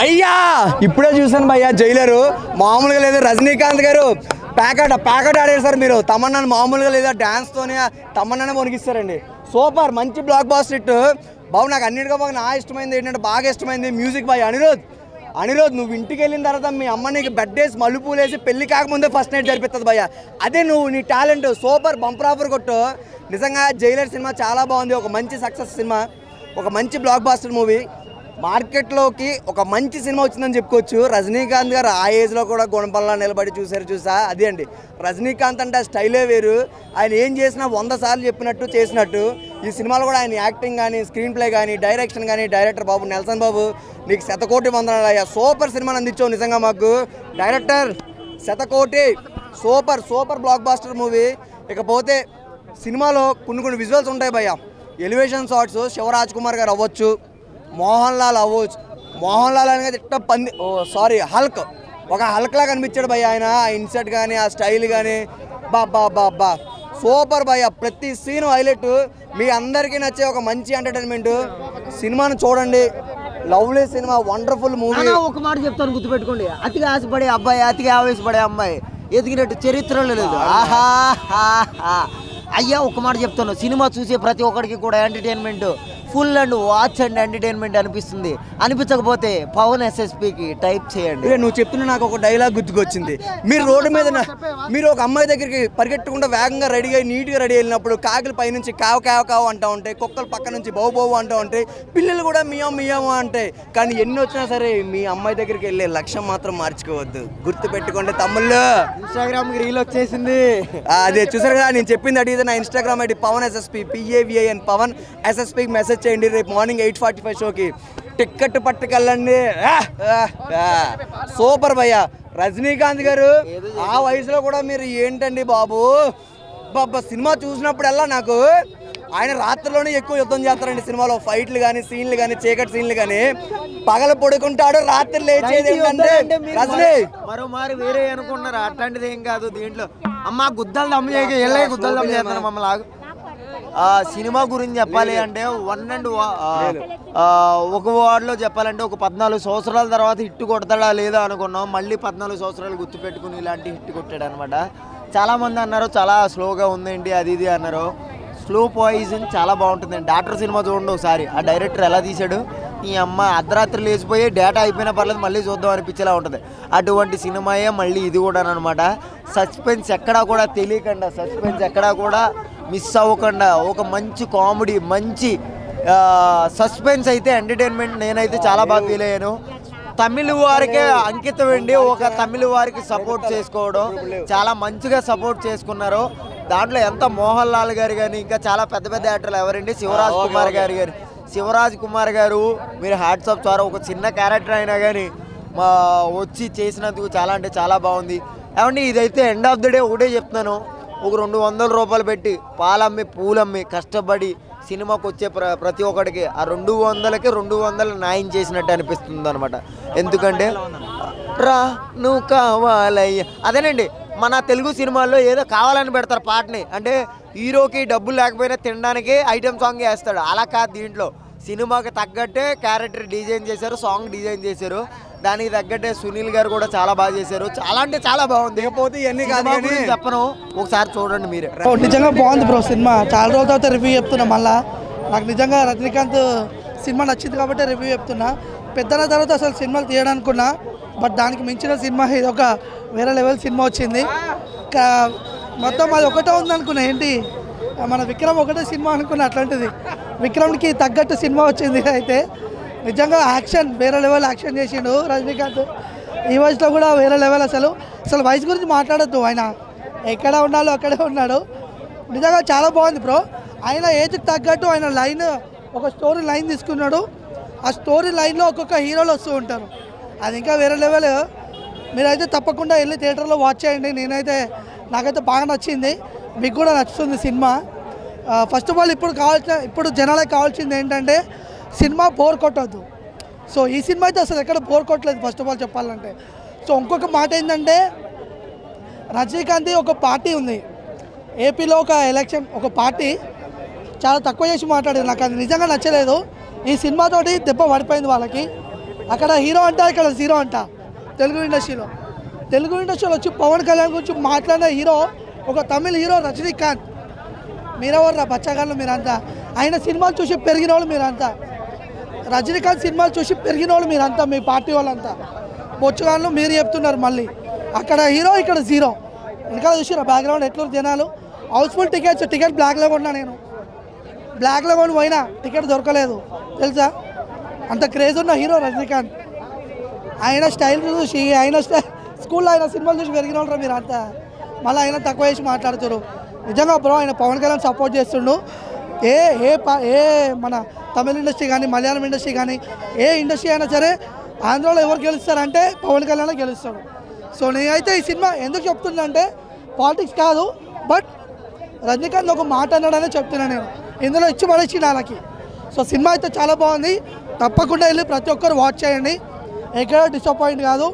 భయ్యా ఇప్పుడే చూసాను భయ్యా జైలరు మామూలుగా లేదు రజనీకాంత్ గారు ప్యాకెట్ ప్యాకెట్ ఆడేశారు మీరు తమన్నాను మామూలుగా లేదా డాన్స్తోనే తమన్నానే వణికిస్తారండి సూపర్ మంచి బ్లాక్ బాస్టర్ హిట్ బాబు నాకు అన్నిటిగా బాగా నా ఇష్టమైంది ఏంటంటే బాగా ఇష్టమైంది మ్యూజిక్ బాయ్ అనిరుద్ అనిరోధ్ నువ్వు ఇంటికి వెళ్ళిన తర్వాత మీ అమ్మ నీకు బెడ్ వేసి మలుపులు వేసి పెళ్లి కాకముందే ఫస్ట్ నైట్ జరిపిస్తుంది భయ్య అదే నువ్వు నీ టాలెంట్ సూపర్ బంపర్ ఆఫర్ కొట్టు నిజంగా జైలర్ సినిమా చాలా బాగుంది ఒక మంచి సక్సెస్ సినిమా ఒక మంచి బ్లాక్ బాస్టర్ మూవీ మార్కెట్లోకి ఒక మంచి సినిమా వచ్చిందని చెప్పుకోవచ్చు రజనీకాంత్ గారు ఆ ఏజ్లో కూడా గుణపల్లా నిలబడి చూశారు చూసా అదే అండి రజనీకాంత్ అంటే ఆ స్టైలే వేరు ఆయన ఏం చేసినా వంద సార్లు చెప్పినట్టు చేసినట్టు ఈ సినిమాలో కూడా ఆయన యాక్టింగ్ కానీ స్క్రీన్ ప్లే కానీ డైరెక్షన్ కానీ డైరెక్టర్ బాబు నెల్సన్ బాబు నీకు శతకోటి వందనాలు అయ్యా సూపర్ సినిమాని అందించావు నిజంగా మాకు డైరెక్టర్ శతకోటి super super blockbuster movie ఇకపోతే సినిమాలో కొన్ని కొన్ని విజువల్స్ ఉంటాయి భయ్య ఎలివేషన్ షాట్స్ శివరాజ్ కుమార్ గారు అవ్వచ్చు మోహన్ లాల్ అవ్వచ్చు మోహన్ లాల్ అనేది ఇట్ట పంది ఓ సారీ హల్క్ ఒక హల్క్ లా కనిపించాడు భయ్య ఆయన ఆ ఇన్సెట్ కానీ ఆ స్టైల్ కానీ బా బా బా బా సూపర్ భయ్య ప్రతి సీన్ హైలైట్ మీ అందరికీ నచ్చే ఒక మంచి ఎంటర్టైన్మెంట్ సినిమాను చూడండి లవ్లీ సినిమా వండర్ఫుల్ మూవీ నాన్న ఒక మాట చెప్తాను గుర్తుపెట్టుకోండి అతిగా ఆశపడే అబ్బాయి అతిగా ఆవేశపడే అమ్మాయి ఎదిగినట్టు చరిత్రలో లేదు ఆహా హా, హా. అయ్యా ఒక మాట చెప్తాను సినిమా చూసే ప్రతి ఒక్కడికి కూడా entertainment full and watch and entertainment అనిపిస్తుంది అనిపించకపోతే పవన్ ఎస్ఎస్పికి టైప్ చేయండి ఇదే నువ్వు చెప్తున్న నాకు ఒక డైలాగ్ గుర్తుకొచ్చింది మీరు రోడ్డు మీద నా- మీరు ఒక అమ్మాయి దగ్గరికి పరిగెట్టకుండా వేగంగా రెడీ అయ్యి నీట్గా రెడీ అయినప్పుడు కాకులు పైనుంచి కావ కావ కావ అంటూ ఉంటాయి కుక్కలు పక్క నుంచి బౌ బౌ అంటూ ఉంటాయి పిల్లలు కూడా మియా మియాము అంటాయి కానీ ఎన్ని వచ్చినా సరే మీ అమ్మాయి దగ్గరికి వెళ్ళే లక్ష్యం మాత్రం మార్చుకోవద్దు గుర్తు పెట్టుకోండి తమ్ముళ్ళు ఇన్స్టాగ్రామ్ కి రీల్ వచ్చేసింది ఆ, అదే చూసారు కదా నేను చెప్పింది అడిగితే నా Instagram ID Pavan SSP PAVIN Pavan ఎస్ఎస్పికి మెసేజ్ చేయండి రేపు మార్నింగ్ ఎయిట్ ఫార్టీ ఫైవ్ షోకి టిక్కెట్ పట్టుకెళ్ళండి ఆ, ఆ, ఆ. సూపర్ భయ్య రజనీకాంత్ గారు ఆ వయసులో కూడా మీరు ఏంటండి బాబు బాబా సినిమా చూసినప్పుడల్లా నాకు ఆయన రాత్రిలోనే ఎక్కువ యుద్ధం చేస్తారండి సినిమాలో ఫైట్లు కానీ సీన్లు కానీ చీకటి సీన్లు కానీ పగల పడుకుంటాడు రాత్రి లేచేది ఏంటంటే రజనీ మరో మారి వేరే అనుకుంటున్నారు అట్లాంటిది ఏం కాదు దీంట్లో అమ్మ గుద్దలు దమ్ము చేయక ఎల్లే గుద్దలు దమ్ము చేస్తాను మమ్మల్ని ఆగు ఆ సినిమా గురించి చెప్పాలి అంటే వన్ అండ్ ఒక వార్డులో చెప్పాలంటే ఒక పద్నాలుగు సంవత్సరాల తర్వాత హిట్ కొడతాడా లేదా అనుకున్నాం మళ్ళీ పద్నాలుగు సంవత్సరాలు గుర్తుపెట్టుకుని ఇలాంటి హిట్ కొట్టాడు అనమాట చాలా మంది అన్నారు చాలా స్లోగా ఉందేంటి అది ఇది అన్నారు స్లో పాయిజన్ చాలా బాగుంటుందండి డాక్టర్ సినిమా చూడండి ఒకసారి ఆ డైరెక్టర్ ఎలా తీశాడు ఈ అమ్మ అర్ధరాత్రి లేచిపోయి డేటా అయిపోయినా పర్లేదు మళ్ళీ చూద్దాం అనిపించేలా ఉంటుంది అటువంటి సినిమాయే మళ్ళీ ఇది కూడా అనమాట సస్పెన్స్ ఎక్కడా కూడా తెలియకుండా సస్పెన్స్ ఎక్కడా కూడా మిస్ అవ్వకుండా ఒక మంచి కామెడీ మంచి సస్పెన్స్ అయితే ఎంటర్టైన్మెంట్ నేనైతే చాలా బాగా ఫీల్ అయ్యాను తమిళ వారికే అంకితం అండి ఒక తమిళ వారికి సపోర్ట్ చేసుకోవడం చాలా మంచిగా సపోర్ట్ చేసుకున్నారు దాంట్లో ఎంత మోహన్ లాల్ గారు కానీ ఇంకా చాలా పెద్ద పెద్ద యాక్టర్లు ఎవరండి శివరాజ్ కుమార్ గారు గారు శివరాజ్ కుమార్ గారు మీరు హ్యాట్సాప్ ద్వారా ఒక చిన్న క్యారెక్టర్ అయినా కానీ మా వచ్చి చేసినందుకు చాలా అంటే చాలా బాగుంది ఏమండి ఇదైతే ఎండ్ ఆఫ్ ద డే ఒకటే చెప్తున్నాను ఒక రెండు వందల రూపాయలు పెట్టి పాలమ్మి పూలమ్మి కష్టపడి సినిమాకి వచ్చే ప్ర ప్రతి ఒక్కడికి ఆ రెండు వందలకి రెండు వందలు న్యాయం చేసినట్టు అనిపిస్తుంది అనమాట ఎందుకంటే రా నువ్వు కావాలయ్యా అదేనండి మన తెలుగు సినిమాల్లో ఏదో కావాలని పెడతారు పాటని అంటే హీరోకి డబ్బులు లేకపోయినా తినడానికి ఐటెం సాంగ్ వేస్తాడు అలా కాదు దీంట్లో సినిమాకి తగ్గట్టే క్యారెక్టర్ డిజైన్ చేశారు సాంగ్ డిజైన్ చేశారు దానికి తగ్గట్టే సునీల్ గారు కూడా చాలా బాగా చేశారు చాలా అంటే చాలా బాగుంది ఇకపోతే ఇవన్నీ కాదు సినిమా కానీ గురించి చెప్పను ఒకసారి చూడండి మీరే ఓ, నిజంగా బాగుంది బ్రో సినిమా చాలా రోజుల తర్వాత రివ్యూ చెప్తున్నా మళ్ళా నాకు నిజంగా రజనీకాంత్ సినిమా నచ్చింది కాబట్టి రివ్యూ చెప్తున్నా పెద్దల తర్వాత అసలు సినిమాలు తీయడానుకున్నా బట్ దానికి మించిన సినిమా ఇది ఒక వేరే లెవెల్ సినిమా వచ్చింది కా- మొత్తం అది ఒకటే ఉంది అనుకున్నా ఏంటి మన విక్రమ్ ఒకటే సినిమా అనుకున్నా అట్లాంటిది విక్రమ్కి తగ్గట్టు సినిమా వచ్చింది అయితే నిజంగా యాక్షన్ వేరే లెవెల్ యాక్షన్ చేసిండు రజనీకాంత్ ఈ వయసులో కూడా వేరే లెవెల్ అసలు అసలు వయసు గురించి మాట్లాడద్దు ఆయన ఎక్కడ ఉండాలో అక్కడే ఉన్నాడు నిజంగా చాలా బాగుంది బ్రో ఆయన ఏజ్కి తగ్గట్టు ఆయన లైన్ ఒక స్టోరీ లైన్ తీసుకున్నాడు ఆ స్టోరీ లైన్లో ఒక్కొక్క హీరోలు వస్తూ ఉంటారు అది ఇంకా వేరే లెవెల్ మీరైతే తప్పకుండా వెళ్ళి థియేటర్లో వాచ్ చేయండి నేనైతే నాకైతే బాగా నచ్చింది మీకు కూడా నచ్చుతుంది సినిమా ఫస్ట్ ఆఫ్ ఆల్ ఇప్పుడు కావాల్సిన ఇప్పుడు జనాలకు కావాల్సింది ఏంటంటే సినిమా బోర్ కొట్టద్దు సో ఈ సినిమా అయితే అసలు ఎక్కడ బోర్ కొట్టలేదు ఫస్ట్ ఆఫ్ ఆల్ చెప్పాలంటే సో ఇంకొక మాట ఏంటంటే రజనీకాంత్ ఒక పార్టీ ఉంది ఏపీలో ఒక ఎలక్షన్ ఒక పార్టీ చాలా తక్కువ చేసి మాట్లాడారు నాకు అది నిజంగా నచ్చలేదు ఈ సినిమాతోటి దెబ్బ పడిపోయింది వాళ్ళకి అక్కడ హీరో అంట ఇక్కడ జీరో అంట తెలుగు ఇండస్ట్రీలో తెలుగు ఇండస్ట్రీలో వచ్చి పవన్ కళ్యాణ్ గురించి మాట్లాడిన హీరో ఒక తమిళ హీరో రజనీకాంత్ మీరెవర్రా బచ్చగాళ్ళు మీరంతా ఆయన సినిమాలు చూసి పెరిగిన వాళ్ళు మీరంతా రజనీకాంత్ సినిమాలు చూసి పెరిగిన వాళ్ళు మీరంతా మీ పార్టీ వాళ్ళంతా బొచ్చుగాళ్ళు మీరు చెప్తున్నారు మళ్ళీ అక్కడ హీరో ఇక్కడ జీరో ఇంకా చూసిరా బ్యాక్గ్రౌండ్ ఎట్లా జనాలు హౌస్ఫుల్ టికెట్స్ టికెట్ బ్లాక్లో కొన్నా నేను బ్లాక్లో కొని పోయినా టికెట్ దొరకలేదు తెలుసా అంత క్రేజ్ ఉన్న హీరో రజనీకాంత్ ఆయన స్టైల్ చూసి ఆయన స్టైల్ స్కూల్లో ఆయన సినిమాలు చూసి పెరిగిన వాళ్ళు మీరు అంతా మళ్ళీ ఆయన తక్కువ చేసి మాట్లాడుతారు నిజంగా బ్రో ఆయన పవన్ కళ్యాణ్ సపోర్ట్ చేస్తుండు ఏ ఏ ప- ఏ మన తమిళ ఇండస్ట్రీ కానీ మలయాళం ఇండస్ట్రీ కానీ ఏ ఇండస్ట్రీ అయినా సరే ఆంధ్రాలో ఎవరు గెలుస్తారంటే పవన్ కళ్యాణ్ గెలుస్తాడు సో నేనైతే ఈ సినిమా ఎందుకు చెప్తున్నా పాలిటిక్స్ కాదు బట్ రజనీకాంత్ ఒక మాట అన్నాడనే చెప్తున్నా నేను ఇందులో ఇచ్చి పడేసి వాళ్ళకి సో సినిమా అయితే చాలా బాగుంది తప్పకుండా వెళ్ళి ప్రతి ఒక్కరు వాచ్ చేయండి ఎక్కడ డిసప్పాయింట్ కాదు